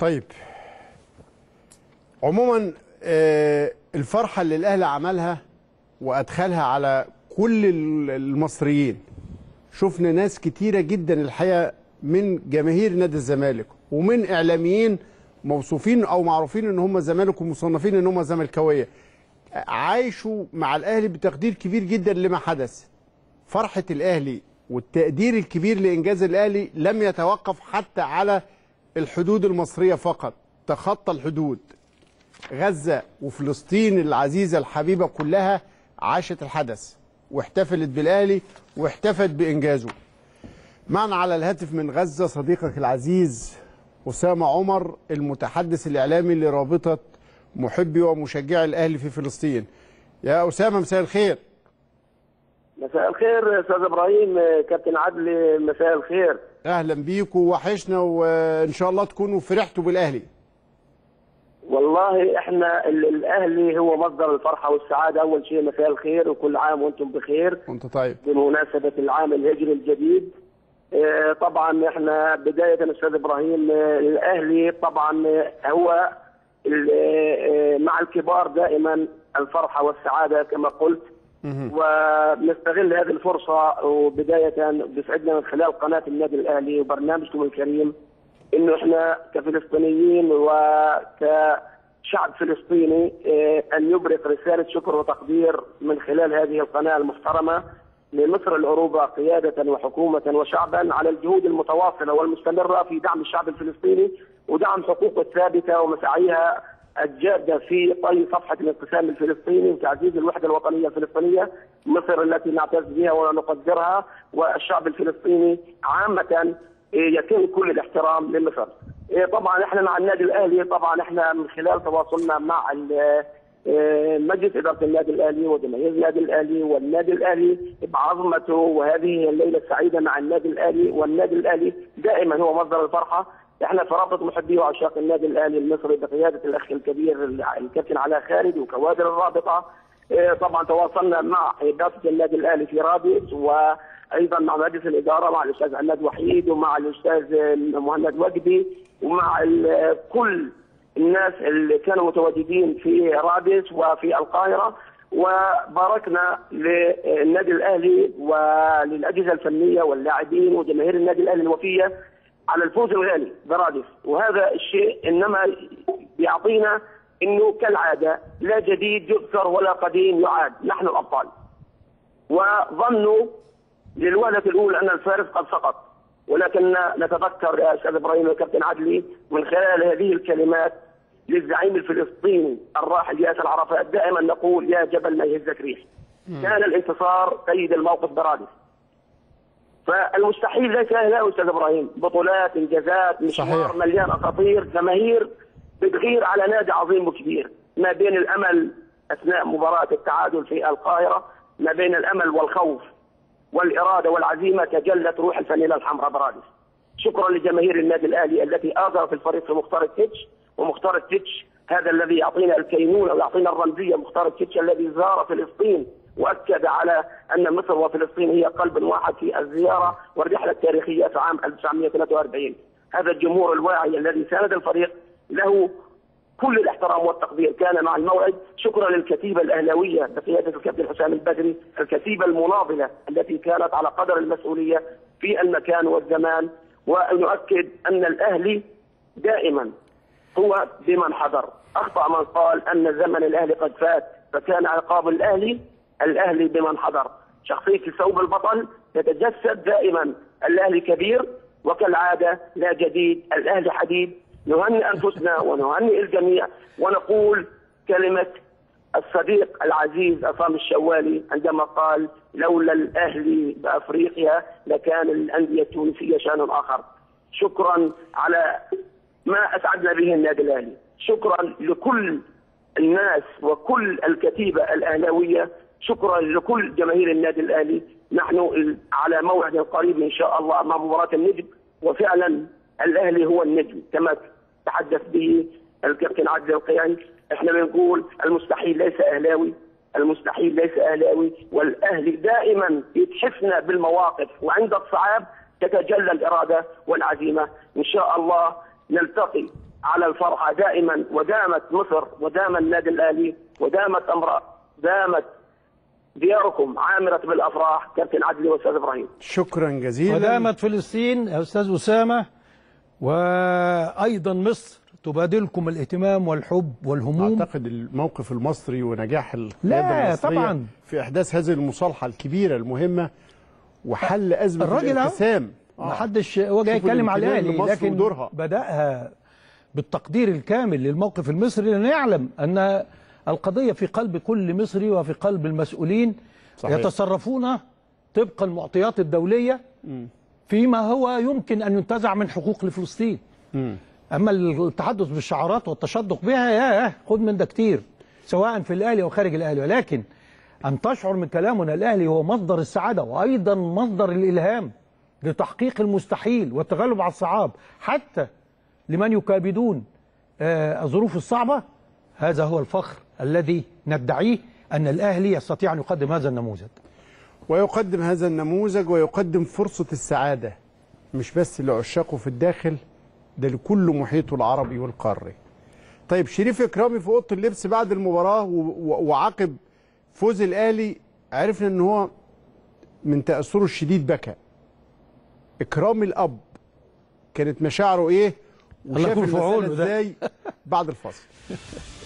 طيب عموما آه، الفرحه اللي الاهلي عملها وادخلها على كل ال- المصريين شفنا ناس كتيره جدا الحقيقه من جماهير نادي الزمالك ومن اعلاميين موصوفين او معروفين ان هم زمالك ومصنفين ان هم زملكاويه عايشوا مع الاهلي بتقدير كبير جدا لما حدث فرحه الاهلي والتقدير الكبير لانجاز الاهلي لم يتوقف حتى على الحدود المصريه فقط تخطى الحدود غزه وفلسطين العزيزه الحبيبه كلها عاشت الحدث واحتفلت بالاهلي واحتفت بانجازه معنا على الهاتف من غزه صديقك العزيز اسامه عمر المتحدث الاعلامي لرابطه محبي ومشجعي الاهلي في فلسطين يا اسامه مساء الخير مساء الخير استاذ ابراهيم كابتن عدلي مساء الخير اهلا بيكم وحشنا وان شاء الله تكونوا فرحتوا بالاهلي والله احنا ال- الاهلي هو مصدر الفرحه والسعاده اول شيء مساء الخير وكل عام وانتم بخير وانت طيب بمناسبه العام الهجري الجديد آه، طبعا احنا بدايه استاذ ابراهيم آه، الاهلي طبعا آه، هو ال- آه، آه، مع الكبار دائما الفرحه والسعاده كما قلت ونستغل هذه الفرصه وبدايه بيسعدنا من خلال قناه النادي الاهلي وبرنامجكم الكريم انه احنا كفلسطينيين وكشعب فلسطيني آه، ان يبرق رساله شكر وتقدير من خلال هذه القناه المحترمه لمصر العروبه قياده وحكومه وشعبا على الجهود المتواصله والمستمره في دعم الشعب الفلسطيني ودعم حقوقه الثابته ومساعيها الجاده في طي صفحه الانقسام الفلسطيني وتعزيز الوحده الوطنيه الفلسطينيه مصر التي نعتز بها ونقدرها والشعب الفلسطيني عامه يتم كل الاحترام لمصر. إيه طبعا احنا مع النادي الاهلي طبعا احنا من خلال تواصلنا مع ال- إيه مجلس اداره النادي الاهلي وجماهير النادي الاهلي والنادي الاهلي بعظمته وهذه هي الليله السعيده مع النادي الاهلي والنادي الاهلي دائما هو مصدر الفرحه احنا في رابطه محبي وعشاق النادي الاهلي المصري بقياده الاخ الكبير الكابتن علاء خالد وكوادر الرابطه إيه طبعا تواصلنا مع اداره النادي الاهلي في رابط وايضا مع مجلس الاداره مع الاستاذ عماد وحيد ومع الاستاذ مهند وجدي ومع ال- كل الناس اللي كانوا متواجدين في رادس وفي القاهره وباركنا للنادي الاهلي وللاجهزه الفنيه واللاعبين وجماهير النادي الاهلي الوفيه على الفوز الغالي برادس وهذا الشيء انما بيعطينا انه كالعاده لا جديد يذكر ولا قديم يعاد نحن الابطال وظنوا للوهله الاولى ان الفارس قد سقط ولكن نتذكر يا استاذ ابراهيم والكابتن عدلي من خلال هذه الكلمات للزعيم الفلسطيني الراحل ياسر عرفات دائما نقول يا جبل ما يهزك ريح كان الانتصار سيد الموقف برادس فالمستحيل ليس اهلاوي استاذ ابراهيم بطولات انجازات مشوار صحيح. مليان اساطير جماهير بتغير على نادي عظيم وكبير ما بين الامل اثناء مباراه التعادل في القاهره ما بين الامل والخوف والاراده والعزيمه تجلت روح الفانيله الحمراء برادس شكرا لجماهير النادي الاهلي التي اثرت الفريق في مختار التتش ومختار التتش هذا الذي يعطينا الكينونه ويعطينا الرمزيه مختار التتش الذي زار فلسطين واكد على ان مصر وفلسطين هي قلب واحد في الزياره والرحله التاريخيه في عام 1943 هذا الجمهور الواعي الذي ساند الفريق له كل الاحترام والتقدير كان مع الموعد شكرا للكتيبه الاهلاويه بقياده الكابتن حسام البدري الكتيبه المناضله التي كانت على قدر المسؤوليه في المكان والزمان ونؤكد ان الاهلي دائما هو بمن حضر اخطا من قال ان زمن الاهلي قد فات فكان عقاب الاهلي الاهلي بمن حضر شخصيه ثوب البطل تتجسد دائما الاهلي كبير وكالعاده لا جديد الاهلي حديد نهنئ انفسنا ونهنئ الجميع ونقول كلمه الصديق العزيز عصام الشوالي عندما قال لولا الاهلي بافريقيا لكان الانديه التونسيه شان اخر شكرا على ما اسعدنا به النادي الاهلي شكرا لكل الناس وكل الكتيبه الاهلاويه شكرا لكل جماهير النادي الاهلي نحن على موعد قريب ان شاء الله مع مباراه النجم وفعلا الاهلي هو النجم كما تحدث به الكابتن عادل القيعي احنا بنقول المستحيل ليس اهلاوي المستحيل ليس اهلاوي والاهلي دائما يتحفنا بالمواقف وعند الصعاب تتجلى الاراده والعزيمه ان شاء الله نلتقي على الفرحه دائما ودامت مصر ودام النادي الاهلي ودامت امر دامت دياركم عامره بالافراح كابتن عدلي واستاذ ابراهيم شكرا جزيلا ودامت فلسطين يا استاذ اسامه وايضا مصر تبادلكم الاهتمام والحب والهموم اعتقد الموقف المصري ونجاح القياده لا، المصريه طبعاً. في احداث هذه المصالحه الكبيره المهمه وحل ازمه الراجل أهو. الانقسام ما حدش هو جاي شوفوا يتكلم على الامتنان الاهلي لمصر لكن ودورها. بداها بالتقدير الكامل للموقف المصري لان يعلم ان القضيه في قلب كل مصري وفي قلب المسؤولين صحيح. يتصرفون طبق المعطيات الدوليه فيما هو يمكن ان ينتزع من حقوق لفلسطين اما التحدث بالشعارات والتشدق بها يا خد من ده كتير سواء في الاهلي او خارج الاهلي ولكن ان تشعر من كلامنا الاهلي هو مصدر السعاده وايضا مصدر الالهام لتحقيق المستحيل والتغلب على الصعاب حتى لمن يكابدون آه، الظروف الصعبه هذا هو الفخر الذي ندعيه ان الاهلي يستطيع ان يقدم هذا النموذج ويقدم هذا النموذج ويقدم فرصة السعادة مش بس لعشاقه في الداخل ده لكل محيطه العربي والقاري طيب شريف إكرامي في أوضة اللبس بعد المباراة و- و- وعقب فوز الأهلي عرفنا إن هو من تأثره الشديد بكى إكرامي الأب كانت مشاعره إيه الله وشاف يكون في المسألة عونه ده. إزاي بعد الفصل